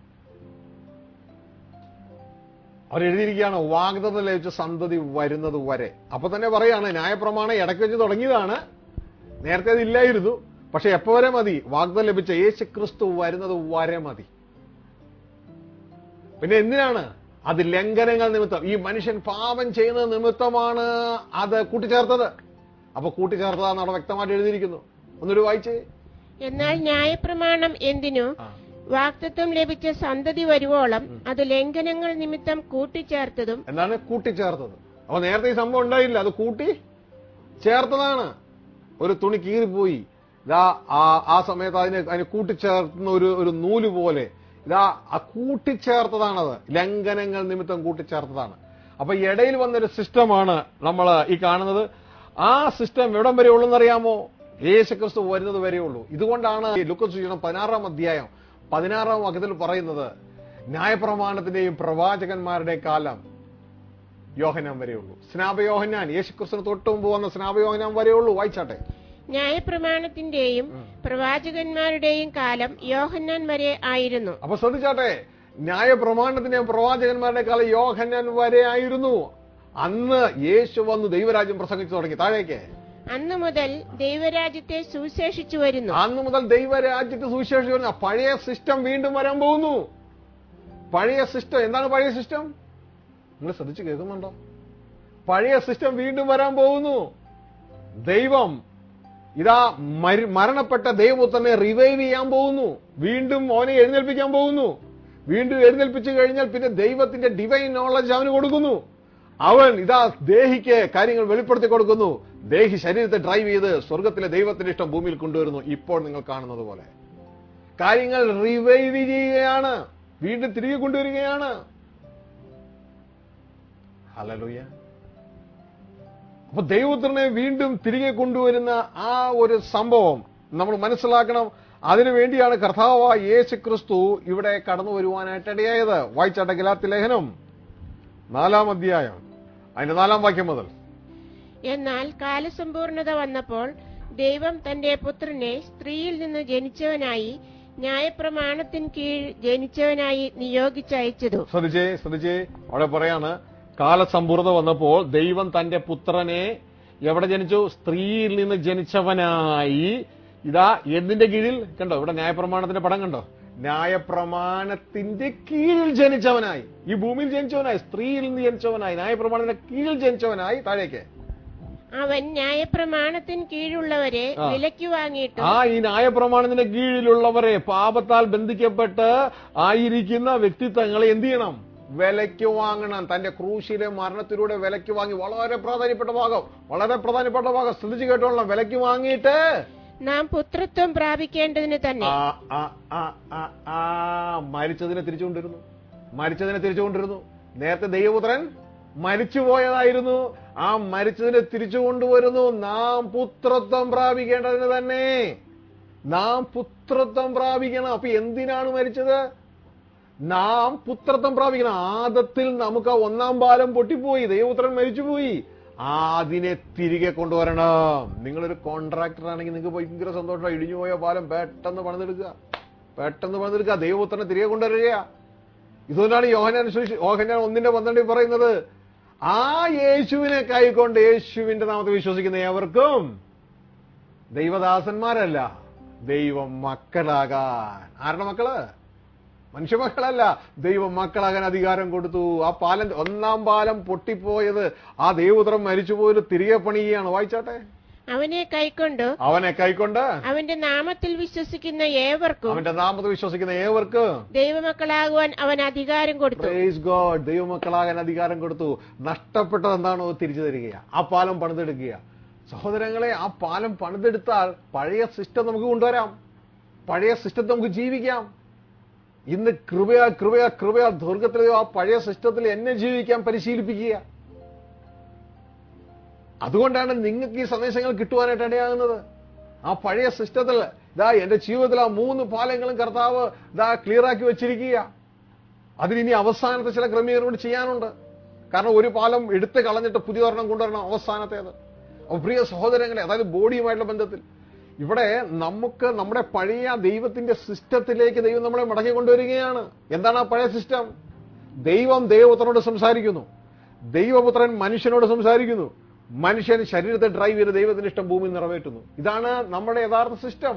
അവർ എഴുതിയിരിക്കുകയാണ് വാഗ്ദത്തം ലഭിച്ച സന്തതി വരുന്നത് വരെ അപ്പൊ തന്നെ പറയാണ് ന്യായപ്രമാണം ഇടയ്ക്ക് വെച്ച് തുടങ്ങിയതാണ് നേരത്തെ അതില്ലായിരുന്നു പക്ഷെ എപ്പോ വരെ മതി വാഗ്ദത്തം ലഭിച്ച യേശു ക്രിസ്തു വരുന്നത് വരെ മതി പിന്നെ എന്തിനാണ് അത് ലംഘനങ്ങൾ നിമിത്തം ഈ മനുഷ്യൻ പാപം ചെയ്യുന്നത് നിമിത്തമാണ് അത് കൂട്ടിച്ചേർത്തത് അപ്പൊ കൂട്ടിച്ചേർത്തതാന്ന് അവിടെ വ്യക്തമായിട്ട് എഴുതിയിരിക്കുന്നു ഒന്നൊരു വായിച്ചേ എന്നാൽ ന്യായപ്രമാണം എന്തിനു ആ വാക്തത്വം ലഭിച്ച സന്തതി വരുവോളം അത് ലംഘനങ്ങൾ നിമിത്തം കൂട്ടിച്ചേർത്തതും എന്താണ് കൂട്ടിച്ചേർത്തത് അപ്പൊ നേരത്തെ ഈ സംഭവം ഉണ്ടായില്ല അത് കൂട്ടി ചേർത്തതാണ് ഒരു തുണി കീറിപ്പോയി ഇതാ ആ ആ സമയത്ത് അതിനെ അതിനെ കൂട്ടിച്ചേർത്തുന്ന ഒരു ഒരു നൂല് പോലെ ഇതാ ആ കൂട്ടിച്ചേർത്തതാണത് ലംഘനങ്ങൾ നിമിത്തം കൂട്ടിച്ചേർത്തതാണ് അപ്പൊ ഈ ഇടയിൽ വന്നൊരു സിസ്റ്റമാണ് നമ്മൾ ഈ കാണുന്നത് ആ സിസ്റ്റം എവിടം വരെ ഉള്ളെന്നറിയാമോ യേശുക്രിസ്തു വരുന്നത് വരെയുള്ളൂ ഇതുകൊണ്ടാണ് ഈ ലുക്കസ് സൂചനം പതിനാറാം അധ്യായം പതിനാറാം വാക്യത്തിൽ പറയുന്നത് ന്യായപ്രമാണത്തിന്റെയും പ്രവാചകന്മാരുടെയും കാലം യോഹനാൻ വരെയുള്ളൂ സ്നാപയോഹനാൻ യേശുക്രിസ്തുവിന് തൊട്ട് മുമ്പ് വന്ന സ്നാപയോഹനാൻ വരെയുള്ളൂ വായിച്ചാട്ടെ ന്യായപ്രമാണത്തിന്റെയും പ്രവാചകന്മാരുടെയും കാലം യോഹന്നാൻ വരെ ആയിരുന്നു അപ്പൊ ശ്രദ്ധിച്ചാട്ടെ ന്യായപ്രമാണത്തിന്റെയും പ്രവാചകന്മാരുടെ കാലം യോഹന്നാൻ വരെ ആയിരുന്നു അന്ന് യേശു വന്ന് ദൈവരാജ്യം പ്രസംഗിച്ചു തുടങ്ങി താഴേക്ക് അന്നു മുതൽ ദൈവരാജ്യത്തെ സുശേഷിച്ചു വരുന്നു അന്ന് മുതൽ ദൈവരാജ്യത്തെ സുവിശേഷം വരുന്ന പഴയ സിസ്റ്റം വീണ്ടും വരാൻ പോകുന്നു പഴയ സിസ്റ്റം എന്താണ് പഴയ സിസ്റ്റം നിങ്ങൾ ശ്രദ്ധിച്ച് കേൾക്കുന്നുണ്ടോ പഴയ സിസ്റ്റം വീണ്ടും വരാൻ പോകുന്നു ദൈവം ഇതാ മരി- മരണപ്പെട്ട ദൈവപുത്രനെ റിവൈവ് ചെയ്യാൻ പോകുന്നു വീണ്ടും അവനെ എഴുന്നേൽപ്പിക്കാൻ പോകുന്നു വീണ്ടും എഴുന്നേൽപ്പിച്ചു കഴിഞ്ഞാൽ പിന്നെ ദൈവത്തിന്റെ ഡിവൈൻ നോളജ് അവന് കൊടുക്കുന്നു അവൻ ഇതാ ദേഹിക്ക് കാര്യങ്ങൾ വെളിപ്പെടുത്തി കൊടുക്കുന്നു ദേഹി ശരീരത്തെ ഡ്രൈവ് ചെയ്ത് സ്വർഗത്തിലെ ദൈവത്തിന്റെ ഇഷ്ടം ഭൂമിയിൽ കൊണ്ടുവരുന്നു ഇപ്പോൾ നിങ്ങൾ കാണുന്നത് പോലെ കാര്യങ്ങൾ റിവൈവ് ചെയ്യുകയാണ് വീണ്ടും തിരികെ കൊണ്ടുവരികയാണ് ഹലലുയ അപ്പൊ ദൈവത്തിനെ വീണ്ടും തിരികെ കൊണ്ടുവരുന്ന ആ ഒരു സംഭവം നമ്മൾ മനസ്സിലാക്കണം അതിനു വേണ്ടിയാണ് കർത്താവ് യേശു ക്രിസ്തു ഇവിടെ കടന്നു വരുവാനായിട്ട് ഇടയായത് വായിച്ചാട്ട ഗലാത്തി ലേഖനം നാലാം അധ്യായം അതിന്റെ നാലാം വാക്യം മുതൽ എന്നാൽ കാലസമ്പൂർണത വന്നപ്പോൾ ദൈവം തന്റെ പുത്രനെ സ്ത്രീയിൽ നിന്ന് ജനിച്ചവനായി ന്യായപ്രമാണത്തിന് കീഴ് ജനിച്ചവനായി നിയോഗിച്ചയച്ചതു ശ്രദ്ധിച്ചേ ശ്രദ്ധിച്ചേ അവിടെ പറയാണ് കാലസമ്പൂർണത വന്നപ്പോൾ ദൈവം തന്റെ പുത്രനെ എവിടെ ജനിച്ചു സ്ത്രീയിൽ നിന്ന് ജനിച്ചവനായി ഇതാ എന്തിന്റെ കീഴിൽ കണ്ടോ ഇവിടെ ന്യായപ്രമാണത്തിന്റെ പടം കണ്ടോ ന്യായപ്രമാണത്തിന്റെ കീഴിൽ ജനിച്ചവനായി ഈ ഭൂമിയിൽ ജനിച്ചവനായി സ്ത്രീയിൽ നിന്ന് ജനിച്ചവനായി ന്യായപ്രമാണത്തിന്റെ കീഴിൽ ജനിച്ചവനായി താഴേക്ക് അവൻ ന്യായപ്രമാണത്തിന് കീഴുള്ളവരെ ആ. വിലയ്ക്ക് വാങ്ങിയിട്ടു ആ ഈ ന്യായപ്രമാണത്തിന്റെ കീഴിലുള്ളവരെ പാപത്താൽ ബന്ധിക്കപ്പെട്ട് ആയിരിക്കുന്ന വ്യക്തിത്വങ്ങളെ എന്ത് ചെയ്യണം വിലയ്ക്ക് വാങ്ങണം തന്റെ ക്രൂശിലെ മരണത്തിലൂടെ വിലയ്ക്ക് വാങ്ങി വളരെ പ്രാധാന്യപ്പെട്ട ഭാഗം വളരെ പ്രധാനപ്പെട്ട ഭാഗം ശ്രദ്ധിച്ചു കേട്ടോളണം വിലയ്ക്ക് വാങ്ങിയിട്ട് നാം പുത്രത്വം പ്രാപിക്കേണ്ടതിന് തന്നെ ആ ആ ആ ആ ആ മരിച്ചതിനെ തിരിച്ചു കൊണ്ടിരുന്നു മരിച്ചതിനെ തിരിച്ചു കൊണ്ടിരുന്നു നേരത്തെ ദൈവപുത്രൻ മരിച്ചുപോയതായിരുന്നു ആ മരിച്ചതിനെ തിരിച്ചു കൊണ്ടുവരുന്നു നാം പുത്രത്വം പ്രാപിക്കേണ്ടതിന് തന്നെ നാം പുത്രത്വം പ്രാപിക്കണം അപ്പൊ എന്തിനാണ് മരിച്ചത് നാം പുത്രത്വം പ്രാപിക്കണം ആദത്തിൽ നമുക്ക് ആ ഒന്നാം പാലം പൊട്ടിപ്പോയി ദൈവപുത്രൻ മരിച്ചുപോയി അതിനെ തിരികെ കൊണ്ടുവരണം നിങ്ങളൊരു കോൺട്രാക്ടർ ആണെങ്കിൽ നിങ്ങൾക്ക് ഭയങ്കര സന്തോഷം ഇടിഞ്ഞുപോയ പാലം പെട്ടെന്ന് പണിതെടുക്കുക പെട്ടെന്ന് പണിതെടുക്കുക ദൈവപുത്രനെ തിരികെ കൊണ്ടുവരിക ഇതുകൊണ്ടാണ് യോഹനാൻ സുവിശേ- യോഹന്നാൻ ഒന്നിന്റെ പന്ത്രണ്ടിൽ പറയുന്നത് ആ യേശുവിനെ കൈക്കൊണ്ട് യേശുവിന്റെ നാമത്തെ വിശ്വസിക്കുന്ന ഏവർക്കും ദൈവദാസന്മാരല്ല ദൈവം മക്കളാകാൻ ആരുടെ മക്കള് മനുഷ്യമക്കളല്ല ദൈവം മക്കളാകാൻ അധികാരം കൊടുത്തു ആ പാലം ഒന്നാം പാലം പൊട്ടിപ്പോയത് ആ ദൈവപുത്രം മരിച്ചുപോയത് തിരികെ പണിയുകയാണ് വായിച്ചാട്ടെ അവനെ കൈക്കൊണ്ടു അവനെ കൈക്കൊണ്ട് അവന്റെ നാമത്തിൽ വിശ്വസിക്കുന്ന ഏവർക്കും അവന്റെ നാമത്തെ വിശ്വസിക്കുന്ന ഏവർക്ക് ദൈവമക്കളാകുവാൻ അവൻ അധികാരം കൊടുത്തു പ്രൈസ് ഗോഡ് ദൈവമക്കളാകാൻ അധികാരം കൊടുത്തു നഷ്ടപ്പെട്ടത് എന്താണോ അത് തിരിച്ചു തരിക ആ പാലം പണിതെടുക്കുക സഹോദരങ്ങളെ ആ പാലം പണിതെടുത്താൽ പഴയ സിസ്റ്റം നമുക്ക് കൊണ്ടുവരാം പഴയ സിസ്റ്റത്തിൽ നമുക്ക് ജീവിക്കാം ഇന്ന് കൃപയാ കൃപയാ കൃപയാ ദുർഗത്തിലെ ആ പഴയ സിസ്റ്റത്തിൽ എന്നെ ജീവിക്കാൻ പരിശീലിപ്പിക്കുക അതുകൊണ്ടാണ് നിങ്ങൾക്ക് ഈ സന്ദേശങ്ങൾ കിട്ടുവാനായിട്ട് ഇടയാകുന്നത് ആ പഴയ സിസ്റ്റത്തിൽ ഇതാ എന്റെ ജീവിതത്തിൽ ആ മൂന്ന് പാലങ്ങളും കർത്താവ് ഇതാ ക്ലിയർ ആക്കി വെച്ചിരിക്കുക അതിനി അവസാനത്തെ ചില ക്രമീകരണങ്ങൾ ചെയ്യാനുണ്ട് കാരണം ഒരു പാലം എടുത്ത് കളഞ്ഞിട്ട് പുതിയൊരെണ്ണം കൊണ്ടുവരണം അവസാനത്തേത് അപ്പൊ പ്രിയ സഹോദരങ്ങളെ അതായത് ബോഡിയുമായിട്ടുള്ള ബന്ധത്തിൽ ഇവിടെ നമുക്ക് നമ്മുടെ പഴയ ദൈവത്തിന്റെ സിസ്റ്റത്തിലേക്ക് ദൈവം നമ്മളെ മടക്കി കൊണ്ടുവരികയാണ് എന്താണ് ആ പഴയ സിസ്റ്റം ദൈവം ദൈവപുത്രനോട് സംസാരിക്കുന്നു ദൈവപുത്രൻ മനുഷ്യനോട് സംസാരിക്കുന്നു മനുഷ്യൻ ശരീരത്തെ ഡ്രൈവ് ചെയ്ത് ദൈവത്തിന്റെ ഇഷ്ടം ഭൂമി നിറവേറ്റുന്നു ഇതാണ് നമ്മുടെ യഥാർത്ഥ സിസ്റ്റം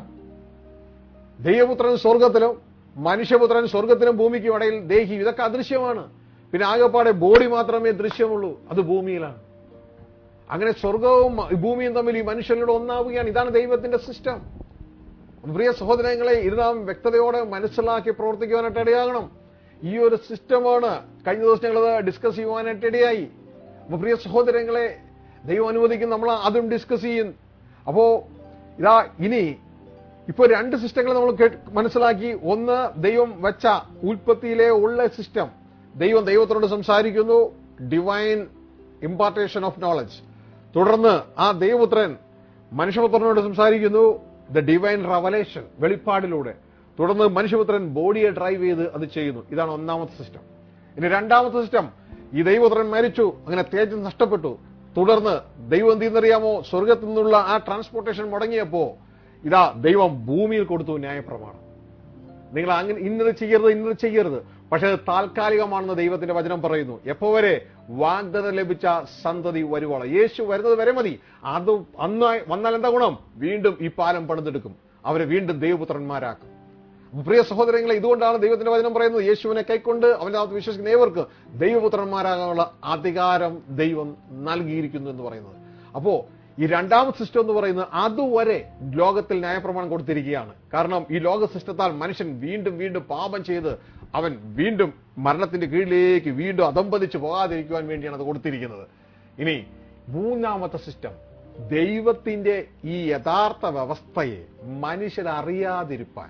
ദൈവപുത്രൻ സ്വർഗത്തിലും മനുഷ്യപുത്രൻ സ്വർഗത്തിലും ഭൂമിക്കും ഇടയിൽ ദേഹി ഇതൊക്കെ അദൃശ്യമാണ് പിന്നെ ആകെപ്പാടെ ബോഡി മാത്രമേ ദൃശ്യമുള്ളൂ അത് ഭൂമിയിലാണ് അങ്ങനെ സ്വർഗവും ഭൂമിയും തമ്മിൽ ഈ മനുഷ്യനോട് ഒന്നാവുകയാണ് ഇതാണ് ദൈവത്തിന്റെ സിസ്റ്റം പ്രിയ സഹോദരങ്ങളെ ഇത് നാം വ്യക്തതയോടെ മനസ്സിലാക്കി പ്രവർത്തിക്കുവാനായിട്ട് ഇടയാകണം ഈ ഒരു സിസ്റ്റമാണ് കഴിഞ്ഞ ദിവസം ഞങ്ങളത് ഡിസ്കസ് ചെയ്യുവാനായിട്ട് ഇടയായി അപ്പൊ പ്രിയ സഹോദരങ്ങളെ ദൈവം അനുവദിക്കും നമ്മൾ അതും ഡിസ്കസ് ചെയ്യും അപ്പോ ഇതാ ഇനി ഇപ്പൊ രണ്ട് സിസ്റ്റങ്ങൾ നമ്മൾ കേട്ട് മനസ്സിലാക്കി ഒന്ന് ദൈവം വെച്ച ഉൽപ്പത്തിയിലെ ഉള്ള സിസ്റ്റം ദൈവം ദൈവത്തിനോട് സംസാരിക്കുന്നു ഡിവൈൻ ഇമ്പാർട്ടേഷൻ ഓഫ് നോളജ് തുടർന്ന് ആ ദൈവപുത്രൻ മനുഷ്യപുത്രനോട് സംസാരിക്കുന്നു ദ ഡിവൈൻ റവലേഷൻ വെളിപ്പാടിലൂടെ തുടർന്ന് മനുഷ്യപുത്രൻ ബോഡിയെ ഡ്രൈവ് ചെയ്ത് അത് ചെയ്യുന്നു ഇതാണ് ഒന്നാമത്തെ സിസ്റ്റം ഇനി രണ്ടാമത്തെ സിസ്റ്റം ഈ ദൈവപുത്രൻ മരിച്ചു അങ്ങനെ തേജസ് നഷ്ടപ്പെട്ടു തുടർന്ന് ദൈവം എന്ത് ചെയ്യുന്നറിയാമോ സ്വർഗത്തിൽ നിന്നുള്ള ആ ട്രാൻസ്പോർട്ടേഷൻ മുടങ്ങിയപ്പോ ഇതാ ദൈവം ഭൂമിയിൽ കൊടുത്തു ന്യായപ്രമാണം നിങ്ങൾ അങ്ങനെ ഇന്നത് ചെയ്യരുത് ഇന്നത് ചെയ്യരുത് പക്ഷെ അത് താൽക്കാലികമാണെന്ന് ദൈവത്തിന്റെ വചനം പറയുന്നു എപ്പോ വരെ വാഗ്ദത്തം ലഭിച്ച സന്തതി വരുവോളം യേശു വരുന്നത് വരെ മതി അത് അന്ന് വന്നാൽ എന്താ ഗുണം വീണ്ടും ഈ പാലം പണിതെടുക്കും അവരെ വീണ്ടും ദൈവപുത്രന്മാരാക്കും അപ്പൊ പ്രിയ സഹോദരങ്ങളെ ഇതുകൊണ്ടാണ് ദൈവത്തിന്റെ വചനം പറയുന്നത് യേശുവിനെ കൈക്കൊണ്ട് അവന്റെ അകത്ത് വിശ്വസിക്കുന്ന ഏവർക്ക് ദൈവപുത്രന്മാരാകാനുള്ള അധികാരം ദൈവം നൽകിയിരിക്കുന്നു എന്ന് പറയുന്നത് അപ്പോ ഈ രണ്ടാമത്തെ സിസ്റ്റം എന്ന് പറയുന്നത് അതുവരെ ലോകത്തിൽ ന്യായപ്രമാണം കൊടുത്തിരിക്കുകയാണ് കാരണം ഈ ലോക സിസ്റ്റത്താൽ മനുഷ്യൻ വീണ്ടും വീണ്ടും പാപം ചെയ്ത് അവൻ വീണ്ടും മരണത്തിന്റെ കീഴിലേക്ക് വീണ്ടും അതമ്പതിച്ച് പോകാതിരിക്കുവാൻ വേണ്ടിയാണ് അത് കൊടുത്തിരിക്കുന്നത് ഇനി മൂന്നാമത്തെ സിസ്റ്റം ദൈവത്തിന്റെ ഈ യഥാർത്ഥ വ്യവസ്ഥയെ മനുഷ്യരറിയാതിരിപ്പാൻ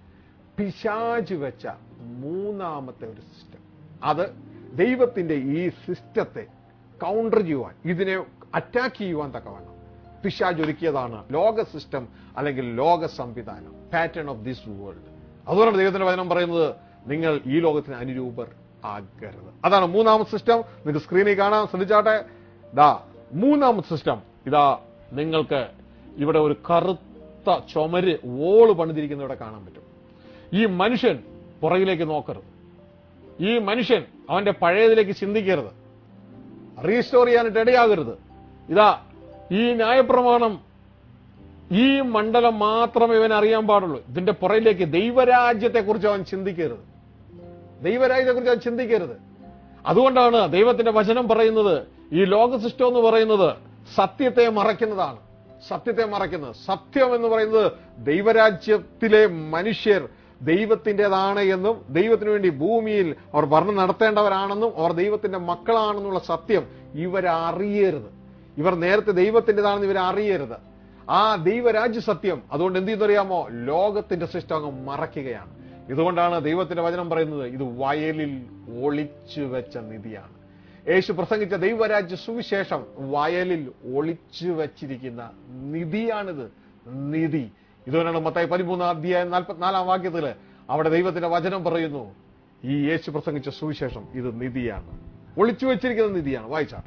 പിശാച് വെച്ച മൂന്നാമത്തെ ഒരു സിസ്റ്റം അത് ദൈവത്തിന്റെ ഈ സിസ്റ്റത്തെ കൗണ്ടർ ചെയ്യുവാൻ ഇതിനെ അറ്റാക്ക് ചെയ്യുവാൻ തക്കവണ്ണം പിശാജ് ഒരുക്കിയതാണ് ലോക സിസ്റ്റം അല്ലെങ്കിൽ ലോക സംവിധാനം പാറ്റേൺ ഓഫ് ദിസ് വേൾഡ് അതുകൊണ്ടാണ് ദൈവത്തിന്റെ വചനം പറയുന്നത് നിങ്ങൾ ഈ ലോകത്തിന് അനുരൂപർ ആകരുത് അതാണ് മൂന്നാമത്തെ സിസ്റ്റം നിങ്ങൾക്ക് സ്ക്രീനിൽ കാണാൻ ശ്രദ്ധിച്ചാട്ടെ ദാ മൂന്നാമത്തെ സിസ്റ്റം ഇതാ നിങ്ങൾക്ക് ഇവിടെ ഒരു കറുത്ത ചുമര് ഓള് പണിതിരിക്കുന്ന ഇവിടെ കാണാൻ പറ്റും ഈ മനുഷ്യൻ പുറകിലേക്ക് നോക്കരുത് ഈ മനുഷ്യൻ അവന്റെ പഴയതിലേക്ക് ചിന്തിക്കരുത് റീസ്റ്റോർ ചെയ്യാനായിട്ട് ഇടയാകരുത് ഇതാ ഈ ന്യായപ്രമാണം ഈ മണ്ഡലം മാത്രമേ ഇവൻ അറിയാൻ പാടുള്ളൂ ഇതിന്റെ പുറയിലേക്ക് ദൈവരാജ്യത്തെക്കുറിച്ച് അവൻ ചിന്തിക്കരുത് ദൈവരാജ്യത്തെക്കുറിച്ച് അവൻ ചിന്തിക്കരുത് അതുകൊണ്ടാണ് ദൈവത്തിന്റെ വചനം പറയുന്നത് ഈ ലോക സിസ്റ്റം എന്ന് പറയുന്നത് സത്യത്തെ മറയ്ക്കുന്നതാണ് സത്യത്തെ മറയ്ക്കുന്നത് സത്യം എന്ന് പറയുന്നത് ദൈവരാജ്യത്തിലെ മനുഷ്യർ ദൈവത്തിൻ്റെതാണ് എന്നും ദൈവത്തിനു വേണ്ടി ഭൂമിയിൽ അവർ ഭരണം നടത്തേണ്ടവരാണെന്നും അവർ ദൈവത്തിന്റെ മക്കളാണെന്നുള്ള സത്യം ഇവരറിയരുത് ഇവർ നേരത്തെ ദൈവത്തിൻ്റെതാണെന്ന് ഇവർ അറിയരുത് ആ ദൈവരാജ്യ സത്യം അതുകൊണ്ട് എന്ത് ചെയ്യുന്നറിയാമോ ലോകത്തിന്റെ സിസ്റ്റം അങ്ങ് മറയ്ക്കുകയാണ് ഇതുകൊണ്ടാണ് ദൈവത്തിന്റെ വചനം പറയുന്നത് ഇത് വയലിൽ ഒളിച്ചു വെച്ച നിധിയാണ് യേശു പ്രസംഗിച്ച ദൈവരാജ്യ സുവിശേഷം വയലിൽ ഒളിച്ചു വെച്ചിരിക്കുന്ന നിധിയാണിത് നിധി ഇതുകൊണ്ടാണ് മത്തായി പതിമൂന്നാം അധ്യായം നാൽപ്പത്തിനാലാം വാക്യത്തില് അവിടെ ദൈവത്തിന്റെ വചനം പറയുന്നു ഈ യേശു പ്രസംഗിച്ച സുവിശേഷം ഇത് നിധിയാണ് ഒളിച്ചു വെച്ചിരിക്കുന്ന നിധിയാണ് വായിച്ചാട്ടെ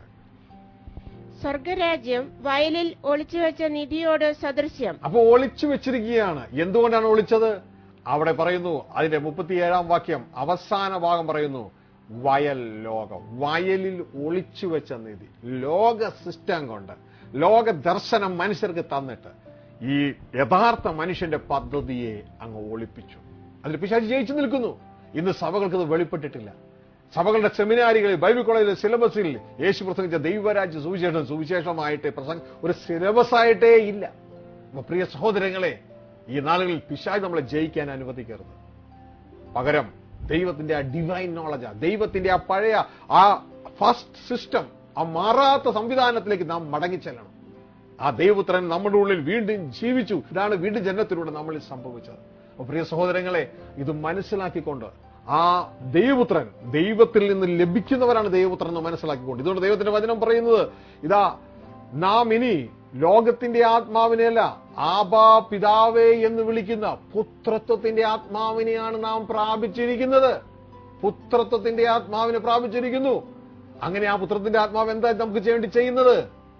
സ്വർഗരാജ്യം വയലിൽ ഒളിച്ചുവെച്ച നിധിയോട് സദൃശ്യം അപ്പൊ ഒളിച്ചു വെച്ചിരിക്കുകയാണ് എന്തുകൊണ്ടാണ് ഒളിച്ചത് അവിടെ പറയുന്നു അതിന്റെ മുപ്പത്തിയേഴാം വാക്യം അവസാന ഭാഗം പറയുന്നു വയൽ ലോകം വയലിൽ ഒളിച്ചു വെച്ച നിധി ലോക സിസ്റ്റം കൊണ്ട് ലോക ദർശനം മനുഷ്യർക്ക് തന്നിട്ട് ഈ യഥാർത്ഥ മനുഷ്യന്റെ പദ്ധതിയെ അങ്ങ് ഒളിപ്പിച്ചു അതിൽ പിശാചി ജയിച്ചു നിൽക്കുന്നു ഇന്ന് സഭകൾക്ക് ഇത് വെളിപ്പെട്ടിട്ടില്ല സഭകളുടെ സെമിനാരികളിൽ ബൈബിൾ കോളേജിലെ സിലബസിൽ യേശു പ്രസംഗിച്ച ദൈവരാജ്യ സുവിശേഷം സുവിശേഷമായിട്ട് പ്രസംഗ ഒരു സിലബസ് ആയിട്ടേ ഇല്ല അപ്പൊ പ്രിയ സഹോദരങ്ങളെ ഈ നാളുകളിൽ പിശാജ് നമ്മളെ ജയിക്കാൻ അനുവദിക്കരുത് പകരം ദൈവത്തിന്റെ ആ ഡിവൈൻ നോളജ് ദൈവത്തിന്റെ ആ പഴയ ആ ഫസ്റ്റ് സിസ്റ്റം ആ മാറാത്ത സംവിധാനത്തിലേക്ക് നാം മടങ്ങിച്ചെല്ലണം ആ ദൈവപുത്രൻ നമ്മുടെ ഉള്ളിൽ വീണ്ടും ജീവിച്ചു ഇതാണ് വീണ്ടും ജന്മത്തിലൂടെ നമ്മളിൽ സംഭവിച്ചത് അപ്പൊ പ്രിയ സഹോദരങ്ങളെ ഇത് മനസ്സിലാക്കിക്കൊണ്ട് ആ ദൈവപുത്രൻ ദൈവത്തിൽ നിന്ന് ലഭിക്കുന്നവരാണ് ദൈവപുത്രൻ എന്ന് മനസ്സിലാക്കിക്കൊണ്ട് ഇതുകൊണ്ട് ദൈവത്തിന്റെ വചനം പറയുന്നത് ഇതാ നാം ഇനി ലോകത്തിന്റെ ആത്മാവിനെയല്ല ആബാ പിതാവേ എന്ന് വിളിക്കുന്ന പുത്രത്വത്തിന്റെ ആത്മാവിനെയാണ് നാം പ്രാപിച്ചിരിക്കുന്നത് പുത്രത്വത്തിന്റെ ആത്മാവിനെ പ്രാപിച്ചിരിക്കുന്നു അങ്ങനെ ആ പുത്രത്തിന്റെ ആത്മാവ് എന്താ നമുക്ക് ചെയ്യേണ്ടി ചെയ്യുന്നത്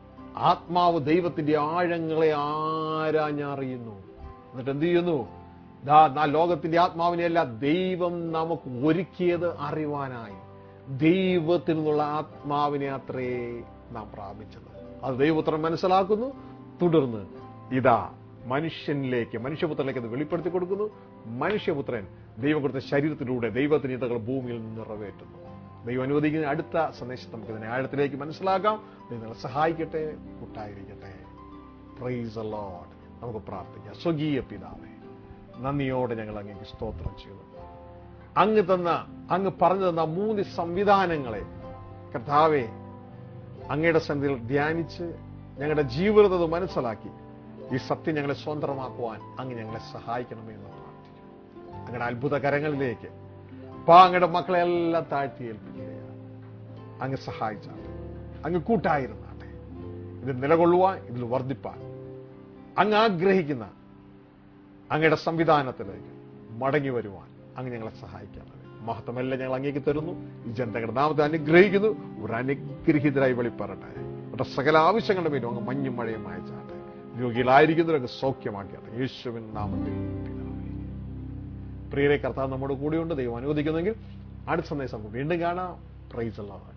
ആത്മാവ് ദൈവത്തിന്റെ ആഴങ്ങളെ ആരാഞ്ഞറിയുന്നു എന്നിട്ട് എന്ത് ചെയ്യുന്നു ദാ നാ ലോകത്തിന്റെ ആത്മാവിനെയല്ല ദൈവം നമുക്ക് ഒരുക്കിയത് അറിവാനായി ദൈവത്തിൽ നിന്നുള്ള ആത്മാവിനെ അത്രേ നാം പ്രാപിച്ചത് അത് ദൈവപുത്രൻ മനസ്സിലാക്കുന്നു തുടർന്ന് ഇതാ മനുഷ്യനിലേക്ക് മനുഷ്യപുത്രനിലേക്ക് അത് വെളിപ്പെടുത്തി കൊടുക്കുന്നു മനുഷ്യപുത്രൻ ദൈവം കൊടുത്ത ശരീരത്തിലൂടെ ദൈവത്തിന് ഇതകൾ ഭൂമിയിൽ നിറവേറ്റുന്നു ദൈവം അനുവദിക്കുന്ന അടുത്ത സന്ദേശം നമുക്ക് ഇതിനെ ആഴത്തിലേക്ക് മനസ്സിലാക്കാം ദൈവം നിങ്ങളെ സഹായിക്കട്ടെ കൂട്ടായിരിക്കട്ടെ പ്രൈസ് ലോഡ് നമുക്ക് പ്രാർത്ഥിക്കാം സ്വകീയ പിതാവേ നന്ദിയോടെ ഞങ്ങൾ അങ്ങേക്ക് സ്തോത്രം ചെയ്യുന്നു അങ്ങ് തന്ന അങ്ങ് പറഞ്ഞു തന്ന മൂന്ന് സംവിധാനങ്ങളെ കർത്താവെ അങ്ങയുടെ സന്ധിയിൽ ധ്യാനിച്ച് ഞങ്ങളുടെ ജീവിതം അത് മനസ്സിലാക്കി ഈ സത്യം ഞങ്ങളെ സ്വതന്ത്രമാക്കുവാൻ അങ്ങ് ഞങ്ങളെ സഹായിക്കണമേ എന്ന് പ്രാർത്ഥിക്കുന്നു അങ്ങയുടെ അത്ഭുത കരങ്ങളിലേക്ക് അപ്പാ അങ്ങയുടെ മക്കളെ എല്ലാം താഴ്ത്തി ഏൽപ്പിക്കുകയാണ് അങ്ങ് സഹായിച്ചാട്ടെ അങ്ങ് കൂട്ടായിരുന്നാട്ടെ ഇത് നിലകൊള്ളുവാൻ ഇതിൽ വർദ്ധിപ്പാൻ അങ്ങ് ആഗ്രഹിക്കുന്ന അങ്ങയുടെ സംവിധാനത്തിലേക്ക് മടങ്ങി വരുവാൻ അങ്ങ് ഞങ്ങളെ സഹായിക്കാമേ മഹത്വമെല്ലാം ഞങ്ങൾ അങ്ങേക്ക് തരുന്നു ഈ ജനതകളുടെ നാമത്തെ അനുഗ്രഹിക്കുന്നു ഒരു അനുഗ്രഹീതരായി വെളിപ്പെടട്ടെ അവരുടെ സകല ആവശ്യങ്ങളുടെ പേരും അങ്ങ് മഞ്ഞും മഴയും അയച്ചാട്ടെ രോഗികളായിരിക്കുന്നവരൊക്കെ സൗഖ്യമാക്കിയാട്ടെ യേശുവിൻ നാമത്തിൽ പിതാവേ. പ്രിയരെ കർത്താവ് നമ്മുടെ കൂടെയുണ്ട് ദൈവം അനുവദിക്കുന്നെങ്കിൽ അടുത്ത സന്ദേശം നമുക്ക് വീണ്ടും കാണാം പ്രൈസ് അല്ലാതെ